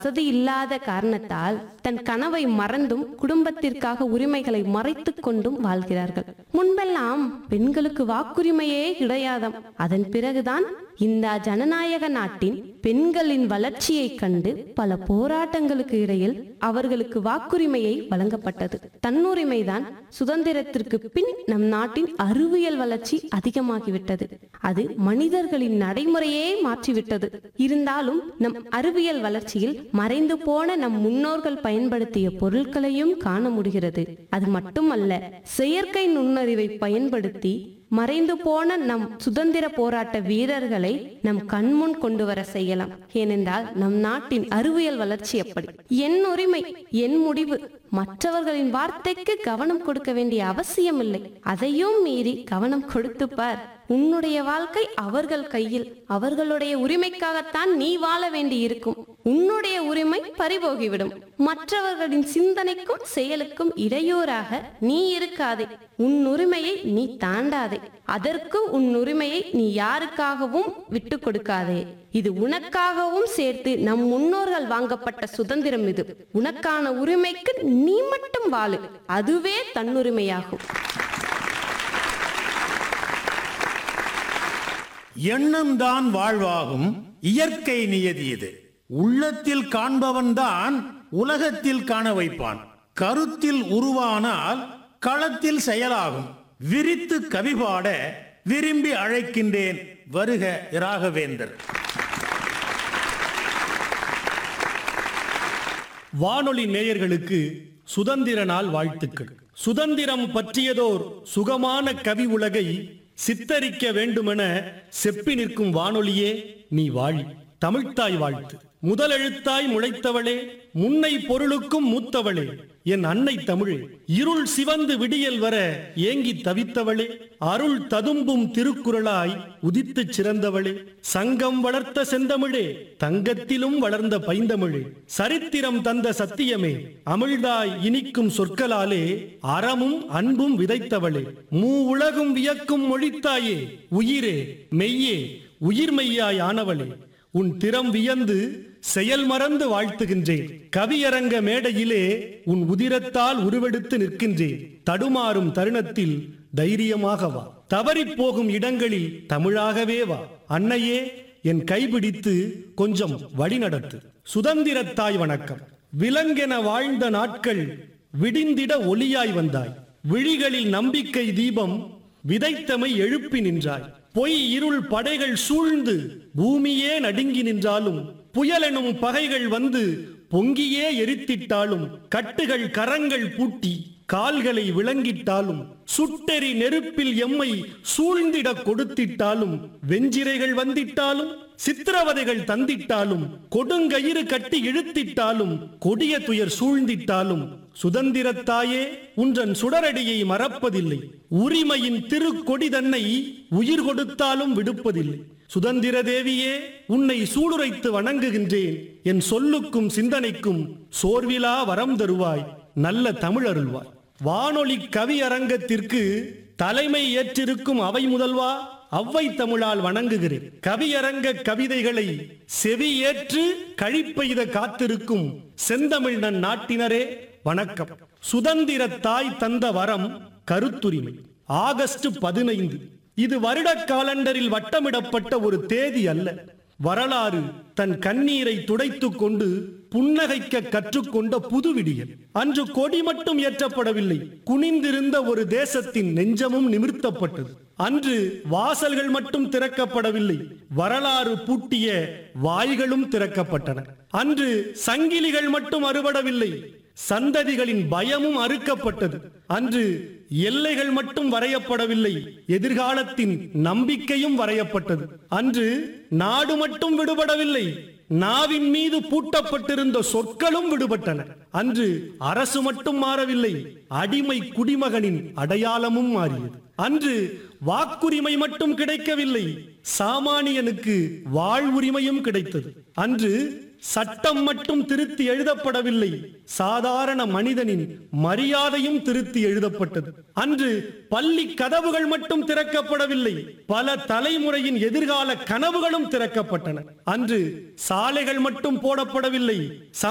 வசதி இல்லாத காரணத்தால் தன் கனவை மறந்தும் குடும்பத்திற்காக உரிமைகளை மறைத்துக் கொண்டும் வாழ்கிறார்கள் முன்பெல்லாம் பெண்களுக்கு வாக்குரிமையே கிடையாதாம் அதன் பிறகுதான் இந்த ஜனநாயக நாட்டின் பெண்களின் வளர்ச்சியைக் கண்டு பல போராட்டங்களுக்கு இடையில் அவர்களுக்கு வாக்குரிமையை வழங்கப்பட்டது தன்னுரிமைதான் சுதந்திரத்திற்கு பின் நம் நாட்டின் அறிவியல் வளர்ச்சி அதிகமாகிவிட்டது அது மனிதர்களின் நடைமுறையே மாற்றிவிட்டது இருந்தாலும் நம் அறிவியல் வளர்ச்சியில் மறைந்து போன நம் முன்னோர்கள் பயன்படுத்திய பொருட்களையும் காண முடிகிறது அது மட்டுமல்ல செயற்கை நுண்ணறிவை பயன்படுத்தி மறைந்து போன நம் சுதந்திர போராட்ட வீரர்களை நம் கண்முன் கொண்டு வர செய்யலாம் ஏனென்றால் நம் நாட்டின் அறிவியல் வளர்ச்சி எப்படி என் உரிமை என் முடிவு மற்றவர்களின் வார்த்தைக்கு கவனம் கொடுக்க வேண்டிய அவசியமில்லை அதையும் மீறி கவனம் கொடுத்து பார் உன்னுடைய வாழ்க்கை அவர்கள் கையில் அவர்களுடைய உரிமைக்காகத்தான் நீ வாழ வேண்டி இருக்கும் உன்னுடைய உரிமை பறிபோகிவிடும் மற்றவர்களின் சிந்தனைக்கும் செயலுக்கும் இடையூறாக நீ இருக்காதே உன் உரிமையை நீ தாண்டாதே அதற்கு உன் உரிமையை நீ யாருக்காகவும் விட்டு கொடுக்காதே இது உனக்காகவும் சேர்த்து நம் முன்னோர்கள் வாங்கப்பட்ட சுதந்திரம் இது உனக்கான உரிமைக்கு நீ மட்டும் வாழு அதுவே தன்னுரிமையாகும் எண்ணம்தான் வாழ்வாகும் இயற்கை நியதி இது உள்ளத்தில் காண்பவன்தான் உலகத்தில் காண வைப்பான் கருத்தில் உருவானால் களத்தில் செயலாகும் விரித்து கவிபாட விரும்பி அழைக்கின்றேன் வருக ராகவேந்தர் வானொலி நேயர்களுக்கு சுதந்திர நாள் வாழ்த்துக்கள் சுதந்திரம் பற்றியதோர் சுகமான கவி உலகை சித்தரிக்க வேண்டுமென செப்பி நிற்கும் வானொலியே நீ வாழி தமிழ்த்தாய் வாழ்த்து முதல் எழுத்தாய் முளைத்தவளே முன்னை பொருளுக்கும் மூத்தவளே என் அன்னை தமிழே இருள் சிவந்து விடியல் வர ஏங்கி தவித்தவளே அருள் ததும்பும் திருக்குறளாய் உதித்துச் சிறந்தவளே சங்கம் வளர்த்த செந்தமிழே தங்கத்திலும் வளர்ந்த பைந்தமிழே சரித்திரம் தந்த சத்தியமே அமிழ்தாய் இனிக்கும் சொற்களாலே அறமும் அன்பும் விதைத்தவளே மூ உலகும் வியக்கும் மொழித்தாயே உயிரே மெய்யே உயிர்மெய்யாய் ஆனவளே உன் திறம் வியந்து செயல் மறந்து வாழ்த்துகின்றேன் கவியரங்க மேடையிலே உன் உதிரத்தால் உருவெடுத்து நிற்கின்றேன் தடுமாறும் தருணத்தில் தைரியமாக வா தவறிப் போகும் இடங்களில் தமிழாகவே வா அன்னையே என் கைபிடித்து கொஞ்சம் வழிநடத்து சுதந்திரத்தாய் வணக்கம் விலங்கென வாழ்ந்த நாட்கள் விடிந்திட ஒளியாய் வந்தாய் விழிகளில் நம்பிக்கை தீபம் விதைத்தமை எழுப்பி நின்றாய் பொய் இருள் படைகள் சூழ்ந்து பூமியே நடுங்கி நின்றாலும் புயலெனும் பகைகள் வந்து பொங்கியே எரித்திட்டாலும் கட்டுகள் கரங்கள் பூட்டி கால்களை விளங்கிட்டாலும் சுட்டெரி நெருப்பில் எம்மை சூழ்ந்திட கொடுத்திட்டாலும் வெஞ்சிரைகள் வந்திட்டாலும் சித்திரவதைகள் தந்திட்டாலும் கொடுங்கயிறு கட்டி இழுத்திட்டாலும் கொடிய துயர் சூழ்ந்திட்டாலும் சுதந்திரத்தாயே உன்றன் சுடரடியை மறப்பதில்லை உரிமையின் திருக்கொடி தன்னை உயிர் கொடுத்தாலும் விடுப்பதில்லை சுதந்திர தேவியே உன்னை சூடுரைத்து வணங்குகின்றேன் என் சொல்லுக்கும் சிந்தனைக்கும் சோர்விலா வரம் தருவாய் நல்ல தமிழருள்வாய் வானொலி கவி அரங்கத்திற்கு தலைமை ஏற்றிருக்கும் அவை முதல்வா அவ்வை தமிழால் வணங்குகிறேன் கவியரங்க கவிதைகளை செவி ஏற்று கழிப்பெய்த காத்திருக்கும் செந்தமிழ் நன் நாட்டினரே வணக்கம் சுதந்திர தாய் தந்த வரம் கருத்துரிமை ஆகஸ்ட் பதினைந்து இது வருட காலண்டரில் வட்டமிடப்பட்ட ஒரு தேதி அல்ல வரலாறு தன் கண்ணீரை துடைத்துக் கொண்டு புன்னகைக்க கற்றுக்கொண்ட புது விடியல் அன்று கொடி மட்டும் ஏற்றப்படவில்லை குனிந்திருந்த ஒரு தேசத்தின் நெஞ்சமும் நிமிர்த்தப்பட்டது அன்று வாசல்கள் மட்டும் திறக்கப்படவில்லை வரலாறு பூட்டிய வாய்களும் திறக்கப்பட்டன அன்று சங்கிலிகள் மட்டும் அறுபடவில்லை சந்ததிகளின் பயமும் அறுக்கப்பட்டது அன்று எல்லைகள் மட்டும் வரையப்படவில்லை எதிர்காலத்தின் நம்பிக்கையும் வரையப்பட்டது அன்று நாடு மட்டும் விடுபடவில்லை நாவின் மீது பூட்டப்பட்டிருந்த சொற்களும் விடுபட்டன அன்று அரசு மட்டும் மாறவில்லை அடிமை குடிமகனின் அடையாளமும் மாறியது அன்று வாக்குரிமை மட்டும் கிடைக்கவில்லை சாமானியனுக்கு வாழ்வுரிமையும் கிடைத்தது அன்று சட்டம் மட்டும் திருத்தி எழுதப்படவில்லை சாதாரண மனிதனின் மரியாதையும் திருத்தி எழுதப்பட்டது அன்று பள்ளி கதவுகள் மட்டும் திறக்கப்படவில்லை பல தலைமுறையின் எதிர்கால கனவுகளும் திறக்கப்பட்டன அன்று சாலைகள் மட்டும் போடப்படவில்லை